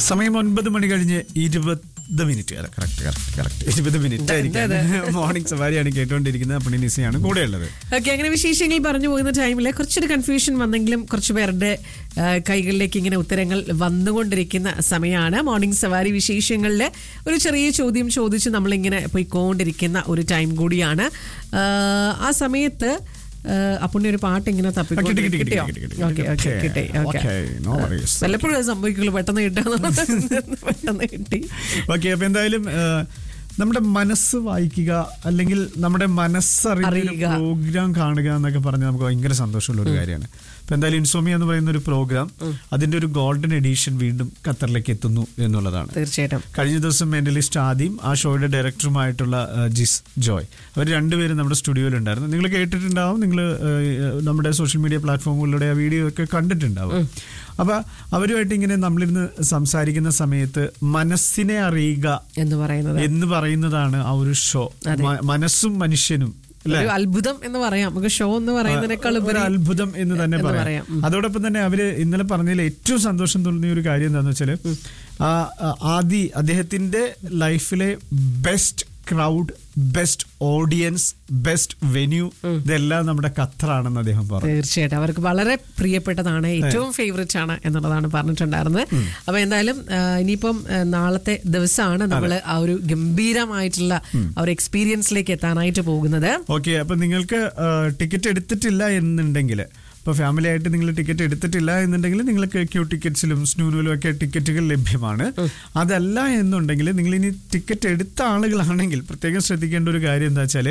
സമയം ഒൻപത് മണി കഴിഞ്ഞ് ഇരുപത് മിനിറ്റ് അല്ല കറക്റ്റ് കറക്റ്റ് കറക്റ്റ് ഇരുപത് മിനിറ്റ് ആയിരിക്കും മോർണിംഗ് സവാരിയാണ് കേട്ടുകൊണ്ടിരിക്കുന്നത് അപ്പോൾ നിസയാണ് കൂടെ ഉള്ളത് ഓക്കെ അങ്ങനെ വിശേഷങ്ങൾ പറഞ്ഞു പോകുന്ന ടൈമിൽ കുറച്ചൊരു കൺഫ്യൂഷൻ വന്നെങ്കിലും കുറച്ച് പേരുടെ ആ, കൈകളിലേക്ക് ഇങ്ങനെ ഉത്തരങ്ങൾ വന്നുകൊണ്ടിരിക്കുന്ന സമയമാണ് മോർണിംഗ് സവാരി വിശേഷങ്ങളിൽ ഒരു ചെറിയ ചോദ്യം ചോദിച്ച് നമ്മളിങ്ങനെ പോയിക്കൊണ്ടിരിക്കുന്ന ഒരു ടൈം കൂടിയാണ് ആ, ആ സമയത്ത് അപ്പുണ്ണി ഒരു പാട്ട് ഇങ്ങനെ തപ്പിക്കൊണ്ട് കിട്ടി, കിട്ടി, കിട്ടിയോ കിട്ടി, കിട്ടി, ഓക്കെ ഓക്കെ കിട്ടി. കിട്ടി ഓക്കെ Okay, no worries. വല്ലപ്പോഴും അത് സംഭവിക്കുള്ളൂ പെട്ടെന്ന് കിട്ടുക പെട്ടെന്ന് കിട്ടി ഓക്കെ അപ്പൊ എന്തായാലും ആ, നമ്മുടെ മനസ്സ് വായിക്കുക അല്ലെങ്കിൽ നമ്മുടെ മനസ്സറിയുന്ന അറിയുക. പ്രോഗ്രാം കാണുക എന്നൊക്കെ പറഞ്ഞാൽ നമുക്ക് ഭയങ്കര സന്തോഷമുള്ള ഒരു കാര്യമാണ് അപ്പൊ എന്തായാലും ഇൻസോമിയ എന്ന് പറയുന്ന ഒരു പ്രോഗ്രാം അതിന്റെ ഒരു ഗോൾഡൻ എഡീഷൻ വീണ്ടും ഖത്തറിലേക്ക് എത്തുന്നു എന്നുള്ളതാണ് തീർച്ചയായിട്ടും കഴിഞ്ഞ ദിവസം മെന്റലിസ്റ്റ് ആദ്യം ആ ഷോയുടെ ഡയറക്ടറുമായിട്ടുള്ള ആ, ജിസ് ജോയ് അവർ രണ്ടുപേരും നമ്മുടെ സ്റ്റുഡിയോയിലുണ്ടായിരുന്നു നിങ്ങൾ കേട്ടിട്ടുണ്ടാവും നിങ്ങൾ നമ്മുടെ സോഷ്യൽ മീഡിയ പ്ലാറ്റ്ഫോമുകളിലൂടെ ആ വീഡിയോ ഒക്കെ കണ്ടിട്ടുണ്ടാവും അപ്പൊ അവരുമായിട്ട് ഇങ്ങനെ നമ്മളിരുന്ന് സംസാരിക്കുന്ന സമയത്ത് മനസ്സിനെ അറിയുക എന്ന് പറയുന്നത് എന്ന് പറയുന്നതാണ് ആ ഒരു ഷോ മ- മനസ്സും മനുഷ്യനും അല്ലെ ഒരു അത്ഭുതം എന്ന് പറയാം നമുക്ക് ഷോ എന്ന് പറയുന്നതിനേക്കാൾ ഒരു ഉപരി അത്ഭുതം എന്ന് തന്നെ എന്ന് പറയാം പറയാം. അതോടൊപ്പം തന്നെ അവര് ഇന്നലെ പറഞ്ഞതിൽ ഏറ്റവും സന്തോഷം തോന്നിയ ഒരു കാര്യം എന്താന്ന് വെച്ചാല് ആ ആ, ആദി അദ്ദേഹത്തിന്റെ ലൈഫിലെ best crowd best audience best venue ഇതെല്ലാം നമ്മുടെ ഖത്തറാണെന്ന് അദ്ദേഹം പറഞ്ഞു തീർച്ചയായിട്ടും അവർക്ക് വളരെ പ്രിയപ്പെട്ടതാണ് ഏറ്റവും ഫേവറേറ്റ് ആണ് എന്നുള്ളതാണ് പറഞ്ഞിട്ടുണ്ടായിരുന്നത് അപ്പൊ എന്തായാലും ആ, ഇനിയിപ്പം ആ, നാളത്തെ ദിവസമാണ് നമ്മൾ ആ ഒരു ഗംഭീരമായിട്ടുള്ള ആ ഒരു എക്സ്പീരിയൻസിലേക്ക് എത്താനായിട്ട് പോകുന്നത് ഓക്കെ അപ്പൊ നിങ്ങൾക്ക് ടിക്കറ്റ് എടുത്തിട്ടില്ല എന്നുണ്ടെങ്കിൽ ഇപ്പൊ ഫാമിലി ആയിട്ട് നിങ്ങൾ ടിക്കറ്റ് എടുത്തിട്ടില്ല എന്നുണ്ടെങ്കിൽ നിങ്ങൾക്ക് ക്യൂ ടിക്കറ്റ്സിലും സ്നൂനിലും ഒക്കെ ടിക്കറ്റുകൾ ലഭ്യമാണ് അതല്ല എന്നുണ്ടെങ്കിൽ നിങ്ങൾ ഇനി ടിക്കറ്റ് എടുത്ത ആളുകളാണെങ്കിൽ പ്രത്യേകം ശ്രദ്ധിക്കേണ്ട ഒരു കാര്യം എന്താ വെച്ചാൽ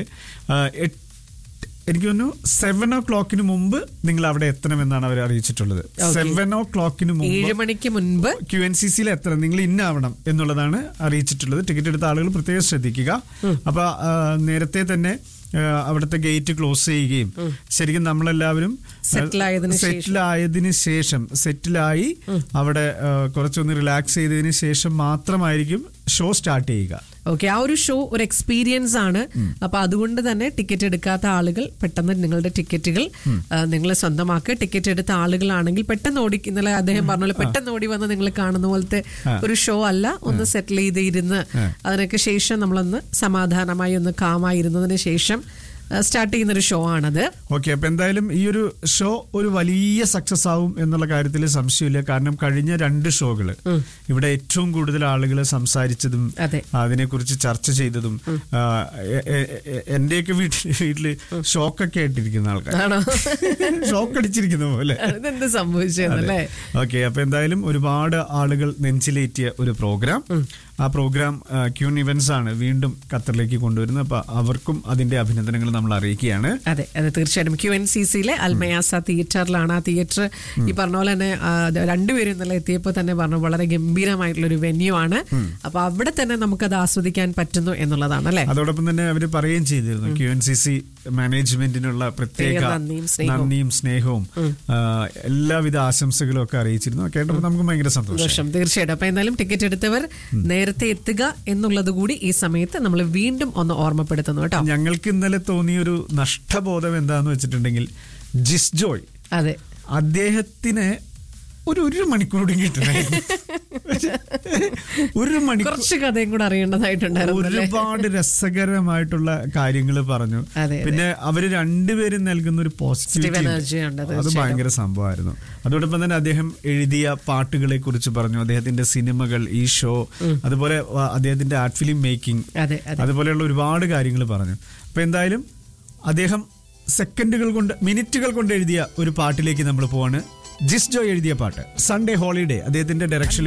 എനിക്ക് തോന്നുന്നു സെവൻ ഓ ക്ലോക്കിന് മുമ്പ് നിങ്ങൾ അവിടെ എത്തണമെന്നാണ് അവർ അറിയിച്ചിട്ടുള്ളത് സെവൻ ഓ ക്ലോക്കിന് മുമ്പ് ഏഴ് മണിക്ക് മുൻപ് ക്യു എൻ സി സിയിൽ എത്തണം നിങ്ങൾ ഇന്നാവണം എന്നുള്ളതാണ് അറിയിച്ചിട്ടുള്ളത് ടിക്കറ്റ് എടുത്ത ആളുകൾ പ്രത്യേകം ശ്രദ്ധിക്കുക അപ്പൊ ആ, നേരത്തെ തന്നെ ആ, അവിടുത്തെ ഗേറ്റ് ക്ലോസ് ചെയ്യുകയും ശരിക്കും നമ്മളെല്ലാവരും Settle ആയതിനു സെറ്റിൽ ആയതിനു ശേഷം സെറ്റിലായി അവിടെ ആ, കുറച്ചൊന്ന് റിലാക്സ് ചെയ്തതിന് ശേഷം മാത്രമായിരിക്കും ഷോ സ്റ്റാർട്ട് ചെയ്യുക ഓക്കെ ആ ഒരു ഷോ ഒരു എക്സ്പീരിയൻസ് ആണ് അപ്പൊ അതുകൊണ്ട് തന്നെ ടിക്കറ്റ് എടുക്കാത്ത ആളുകൾ പെട്ടെന്ന് നിങ്ങളുടെ ടിക്കറ്റുകൾ നിങ്ങൾ സ്വന്തമാക്കുക ടിക്കറ്റ് എടുത്ത ആളുകളാണെങ്കിൽ പെട്ടെന്ന് ഓടി ഇന്നലെ അദ്ദേഹം പറഞ്ഞ പോലെ പെട്ടെന്ന് ഓടി വന്ന് നിങ്ങൾ കാണുന്ന പോലത്തെ ഒരു ഷോ അല്ല ഒന്ന് സെറ്റിൽ ചെയ്ത് ഇരുന്ന് അതിനൊക്കെ ശേഷം നമ്മളൊന്ന് സമാധാനമായി ഒന്ന് കാമായി ഇരുന്നതിന് ശേഷം സ്റ്റാർട്ട് ചെയ്യുന്ന ഒരു ഷോ ആണത് ഓക്കെ അപ്പൊ എന്തായാലും ഈ ഒരു ഷോ ഒരു വലിയ സക്സസ് ആവും എന്നുള്ള കാര്യത്തിൽ സംശയമില്ല കാരണം കഴിഞ്ഞ രണ്ട് ഷോകള് ഇവിടെ ഏറ്റവും കൂടുതൽ ആളുകൾ സംസാരിച്ചതും അതെ. അതിനെക്കുറിച്ച് ചർച്ച ചെയ്തതും ആ, എ- എ- എ- എന്റെയൊക്കെ വീട്ടിൽ വീട്ടില് ഷോക്കൊക്കെ ആയിട്ടിരിക്കുന്ന ആൾക്കാർ ആണോ ഷോക്ക് അടിച്ചിരിക്കുന്ന പോലെ ഇതെന്ത് സംഭവിച്ചതല്ലേ ഓക്കെ അപ്പൊ എന്തായാലും ഒരുപാട് ആളുകൾ നെഞ്ചിലേറ്റിയ ഒരു പ്രോഗ്രാം ആ പ്രോഗ്രാം ക്യൂൺ ഇവന്റ്സ് ആണ് വീണ്ടും ഖത്തറിലേക്ക് കൊണ്ടുവരുന്നത് അപ്പൊ അവർക്കും അതിന്റെ അഭിനന്ദനങ്ങൾ നമ്മൾ അറിയിക്കുകയാണ് അതെ അതെ തീർച്ചയായിട്ടും ക്യു എൻ സി സിയിലെ അൽമയാസ തിയേറ്ററിലാണ് ആ തിയേറ്റർ ഈ പറഞ്ഞ പോലെ തന്നെ ആ, അത് രണ്ടുപേരും ഇന്നലെ എത്തിയപ്പോൾ തന്നെ പറഞ്ഞു വളരെ ഗംഭീരമായിട്ടുള്ള ഒരു വെന്യൂ ആണ് അപ്പൊ അവിടെ തന്നെ നമുക്കത് ആസ്വദിക്കാൻ പറ്റുന്നു എന്നുള്ളതാണ് അല്ലെ അതോടൊപ്പം തന്നെ അവർ പറയുകയും ചെയ്തിരുന്നു ക്യു എൻ സി സി മാനേജ്മെന്റിനുള്ള പ്രത്യേക പ്രത്യേക നന്ദിയും സ്നേഹവും. നന്ദിയും സ്നേഹവും ആ, എല്ലാവിധ ആശംസകളും ഒക്കെ അറിയിച്ചിരുന്നു കേട്ടപ്പോൾ നമുക്ക് ഭയങ്കര സന്തോഷം സന്തോഷം തീർച്ചയായിട്ടും അപ്പൊ എന്തായാലും ടിക്കറ്റ് എടുത്തവർ നേരത്തെ എത്തുക എന്നുള്ളത് കൂടി ഈ സമയത്ത് നമ്മൾ വീണ്ടും ഒന്ന് ഓർമ്മപ്പെടുത്തുന്നു കേട്ടോ ഞങ്ങൾക്ക് ഇന്നലെ തോന്നിയ ഒരു നഷ്ടബോധം എന്താന്ന് വെച്ചിട്ടുണ്ടെങ്കിൽ ജിസ് ജോയ് അതെ അദ്ദേഹത്തിന് ഒരു ഒരു മണിക്കൂർ കൂടി കിട്ടണമായിരുന്നു ഒരു മണിക്കൂർ കുറച്ച് കഥയും കൂടെ അറിയേണ്ടതായിട്ടുണ്ടായിരുന്നു അല്ലേ? ഒരുപാട് രസകരമായിട്ടുള്ള കാര്യങ്ങൾ പറഞ്ഞു അതെ, പിന്നെ അവര് രണ്ടുപേരും നൽകുന്ന ഒരു Positive പോസിറ്റിവിറ്റി energy ഉണ്ട്, അത് തീർച്ചയായും. ഭയങ്കര സംഭവമായിരുന്നു അതോടൊപ്പം തന്നെ അദ്ദേഹം എഴുതിയ പാട്ടുകളെ കുറിച്ച് പറഞ്ഞു അദ്ദേഹത്തിന്റെ സിനിമകൾ ഈ ഷോ അതുപോലെ വ- അദ്ദേഹത്തിന്റെ ആർട്ട് ഫിലിം മേക്കിംഗ് അതെ അതെ അതുപോലെയുള്ള ഒരുപാട് കാര്യങ്ങൾ പറഞ്ഞു അപ്പൊ എന്തായാലും അദ്ദേഹം സെക്കൻഡുകൾ കൊണ്ട് മിനിറ്റുകൾ കൊണ്ട് എഴുതിയ ഒരു പാട്ടിലേക്ക് നമ്മൾ പോവാണ് ജിസ് ജോ എഴുതിയ പാട്ട് സൺഡേ ഹോളിഡേ അദ്ദേഹത്തിന്റെ ഡയറക്ഷനിൽ